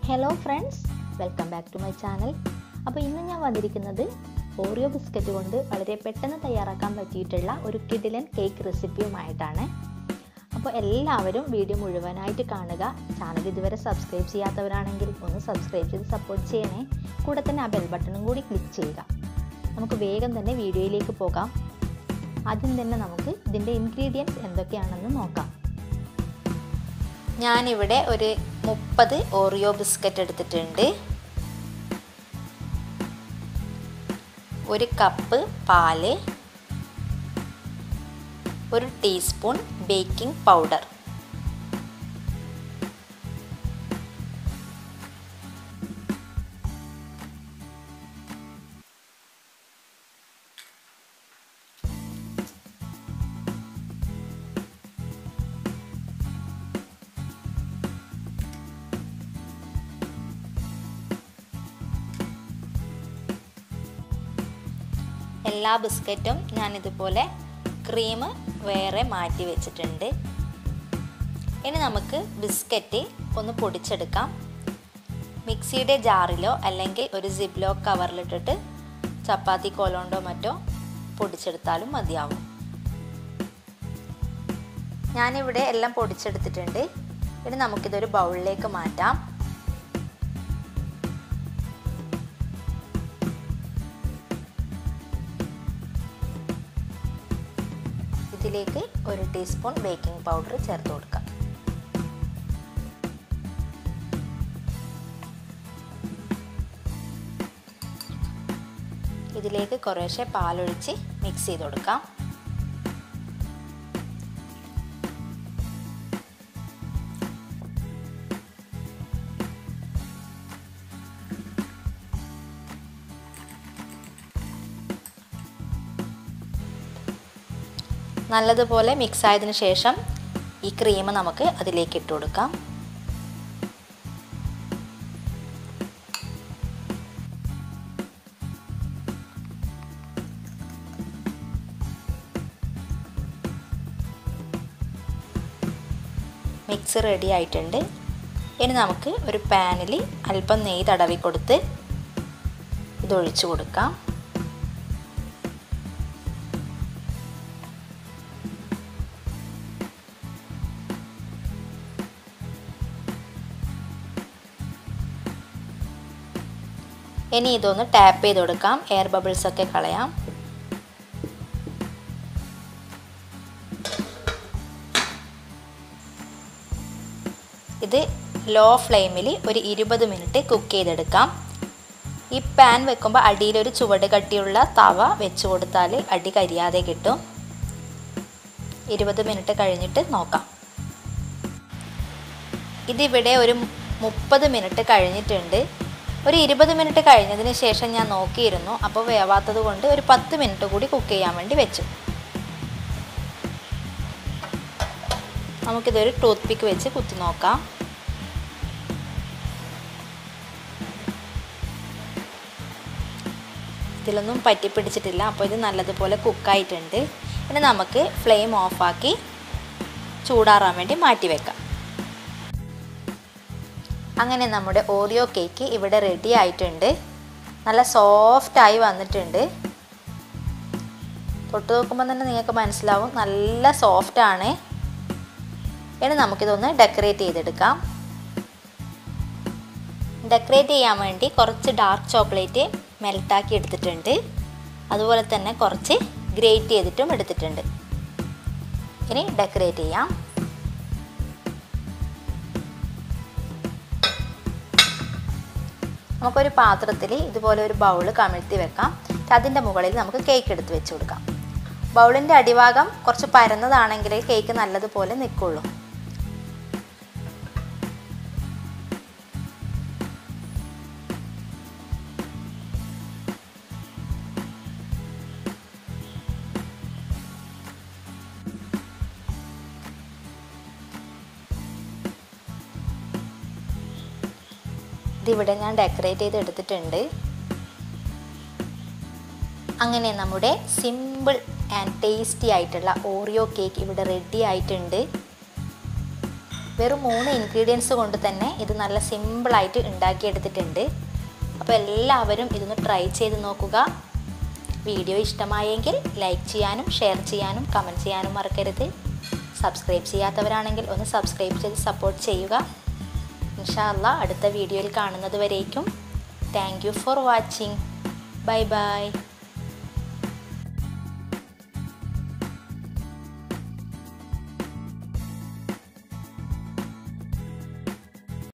hello friends welcome back to my channel അപ്പോൾ ഇന്ന് ഞാൻ വന്നിരിക്കുന്നത് ഓറിയോ ബിസ്ക്കറ്റ് കൊണ്ട് വളരെ പെട്ടെന്ന് തയ്യാറാക്കാൻ പറ്റിയിട്ടുള്ള ഒരു കിഡിലൻ കേക്ക് റെസിപ്പിയുമായിട്ടാണ് അപ്പോൾ എല്ലാവരും വീഡിയോ മുഴുവനായിട്ട് കാണുക ചാനൽ ഇതുവരെ സബ്സ്ക്രൈബ് ചെയ്യാത്തവരാണെങ്കിൽ ഒന്ന് സബ്സ്ക്രൈബ് ചെയ്ത് സപ്പോർട്ട് ചെയ്യണേ കൂടെ തന്നെ ആ ബെൽ ബട്ടണും കൂടി ക്ലിക്ക് ചെയ്യുക നമുക്ക് വേഗം തന്നെ വീഡിയോയിലേക്ക് പോകാം ആദ്യം തന്നെ നമുക്ക് ഇതിൻ്റെ ഇൻഗ്രീഡിയൻസ് എന്തൊക്കെയാണെന്ന് നോക്കാം ഞാനിവിടെ ഒരു മുപ്പത് ഓറിയോ ബിസ്ക്കറ്റ് എടുത്തിട്ടുണ്ട് ഒരു കപ്പ് പാല് ഒരു ടീസ്പൂൺ ബേക്കിംഗ് പൗഡർ എല്ലാ ബിസ്ക്കറ്റും ഞാനിതുപോലെ ക്രീം വേറെ മാറ്റി വെച്ചിട്ടുണ്ട് ഇനി നമുക്ക് ബിസ്ക്കറ്റ് ഒന്ന് പൊടിച്ചെടുക്കാം മിക്സിയുടെ ജാറിലോ അല്ലെങ്കിൽ ഒരു സിബ്ലോ കവറിലിട്ടിട്ട് ചപ്പാത്തി കോലോണ്ടോ മറ്റോ പൊടിച്ചെടുത്താലും മതിയാവും ഞാനിവിടെ എല്ലാം പൊടിച്ചെടുത്തിട്ടുണ്ട് ഇനി നമുക്കിതൊരു ബൗളിലേക്ക് മാറ്റാം ഇതിലേക്ക് ഒരു ടീസ്പൂൺ ബേക്കിംഗ് പൗഡർ ചേർത്ത് കൊടുക്കാം ഇതിലേക്ക് കുറേശ്ശെ പാലൊഴിച്ച് മിക്സ് ചെയ്ത് കൊടുക്കാം നല്ലതുപോലെ മിക്സ് ആയതിനു ശേഷം ഈ ക്രീം നമുക്ക് അതിലേക്ക് ഇട്ട് കൊടുക്കാം മിക്സ് റെഡി ആയിട്ടുണ്ട് ഇനി നമുക്ക് ഒരു പാനിൽ അല്പം നെയ്യ് തടവി കൊടുത്ത് ഇതൊഴിച്ചു കൊടുക്കാം ഇനി ഇതൊന്ന് ടാപ്പ് ചെയ്ത് കൊടുക്കാം എയർ ബബിൾസ് ഒക്കെ കളയാം ഇത് ലോ ഫ്ലെയിമിൽ ഒരു ഇരുപത് മിനിറ്റ് കുക്ക് ചെയ്തെടുക്കാം ഈ പാൻ വെക്കുമ്പോൾ അടിയിലൊരു ചുവട് കട്ടിയുള്ള തവ വെച്ച് കൊടുത്താൽ അടി കരിയാതെ കിട്ടും ഇരുപത് മിനിറ്റ് കഴിഞ്ഞിട്ട് നോക്കാം ഇതിവിടെ ഒരു മുപ്പത് മിനിറ്റ് കഴിഞ്ഞിട്ടുണ്ട് ഒരു ഇരുപത് മിനിറ്റ് കഴിഞ്ഞതിന് ശേഷം ഞാൻ നോക്കിയിരുന്നു അപ്പോൾ വേവാത്തത് കൊണ്ട് ഒരു പത്ത് മിനിറ്റ് കൂടി കുക്ക് ചെയ്യാൻ വേണ്ടി വെച്ചു നമുക്കിതൊരു ടൂത്ത് പിക്ക് വെച്ച് കുത്തി നോക്കാം ഇതിലൊന്നും പറ്റിപ്പിടിച്ചിട്ടില്ല അപ്പോൾ ഇത് നല്ലതുപോലെ കുക്കായിട്ടുണ്ട് ഇനി നമുക്ക് ഫ്ലെയിം ഓഫാക്കി ചൂടാറാൻ വേണ്ടി മാറ്റി വെക്കാം അങ്ങനെ നമ്മുടെ ഓറിയോ കേക്ക് ഇവിടെ റെഡി ആയിട്ടുണ്ട് നല്ല സോഫ്റ്റായി വന്നിട്ടുണ്ട് തൊട്ട് നോക്കുമ്പോൾ തന്നെ നിങ്ങൾക്ക് മനസ്സിലാവും നല്ല സോഫ്റ്റാണ് ഇനി നമുക്കിതൊന്ന് ഡെക്കറേറ്റ് ചെയ്തെടുക്കാം ഡെക്കറേറ്റ് ചെയ്യാൻ വേണ്ടി കുറച്ച് ഡാർക്ക് ചോക്ലേറ്റ് മെൽട്ടാക്കി എടുത്തിട്ടുണ്ട് അതുപോലെ തന്നെ കുറച്ച് ഗ്രേറ്റ് ചെയ്തിട്ടും എടുത്തിട്ടുണ്ട് ഇനി ഡെക്കറേറ്റ് ചെയ്യാം നമുക്കൊരു പാത്രത്തിൽ ഇതുപോലെ ഒരു ബൗൾ കമിഴ്ത്തി വെക്കാം അതിൻ്റെ മുകളിൽ നമുക്ക് കേക്ക് എടുത്ത് വെച്ച് കൊടുക്കാം ബൗളിൻ്റെ അടിഭാഗം കുറച്ച് പരന്നതാണെങ്കിൽ കേക്ക് നല്ലതുപോലെ നിൽക്കുള്ളൂ ഇതിവിടെ ഞാൻ ഡെക്കറേറ്റ് ചെയ്ത് എടുത്തിട്ടുണ്ട് അങ്ങനെ നമ്മുടെ സിമ്പിൾ ആൻഡ് ടേസ്റ്റി ആയിട്ടുള്ള ഓറിയോ കേക്ക് ഇവിടെ റെഡി ആയിട്ടുണ്ട് വെറും മൂന്ന് ഇൻഗ്രീഡിയൻസ് കൊണ്ട് തന്നെ ഇത് നല്ല സിമ്പിളായിട്ട് ഉണ്ടാക്കിയെടുത്തിട്ടുണ്ട് അപ്പോൾ എല്ലാവരും ഇതൊന്ന് ട്രൈ ചെയ്ത് നോക്കുക വീഡിയോ ഇഷ്ടമായെങ്കിൽ ലൈക്ക് ചെയ്യാനും ഷെയർ ചെയ്യാനും കമൻറ്റ് ചെയ്യാനും മറക്കരുത് സബ്സ്ക്രൈബ് ചെയ്യാത്തവരാണെങ്കിൽ ഒന്ന് സബ്സ്ക്രൈബ് ചെയ്ത് സപ്പോർട്ട് ചെയ്യുക ഇൻഷാല്ല അടുത്ത വീഡിയോയിൽ കാണുന്നത് വരേക്കും thank you for watching bye by